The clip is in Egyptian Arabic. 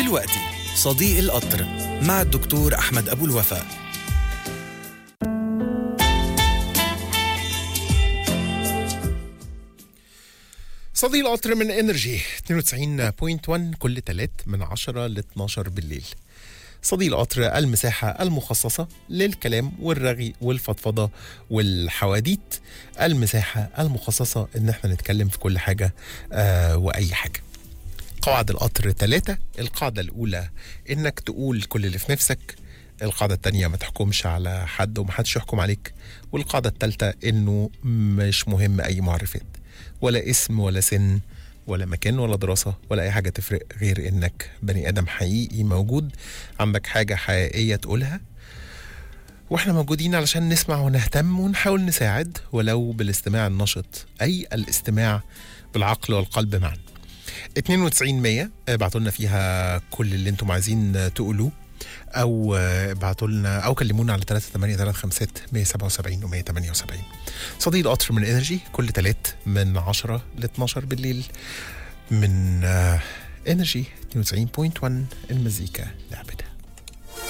دلوقتي صديق القطر مع الدكتور أحمد أبو الوفاء صديق القطر من انرجي 92.1 كل تلات من 10 ل 12 بالليل صديق القطر المساحة المخصصة للكلام والرغي والفضفضة والحواديت المساحة المخصصة ان احنا نتكلم في كل حاجة آه واي حاجة قواعد القطر ثلاثة القاعدة الأولى إنك تقول كل اللي في نفسك القاعدة التانية ما تحكمش على حد ومحدش يحكم عليك والقاعدة التالتة إنه مش مهم أي معرفات ولا اسم ولا سن ولا مكان ولا دراسة ولا أي حاجة تفرق غير إنك بني آدم حقيقي موجود عندك حاجة حقيقية تقولها واحنا موجودين علشان نسمع ونهتم ونحاول نساعد ولو بالاستماع النشط أي الاستماع بالعقل والقلب معا 92 100 ابعتوا لنا فيها كل اللي انتم عايزين تقولوه او ابعتوا لنا او كلمونا على 3835 177 و 178 صديق القطر من انرجي كل تلات من 10 ل 12 بالليل من انرجي 92.1 المزيكا لعبتها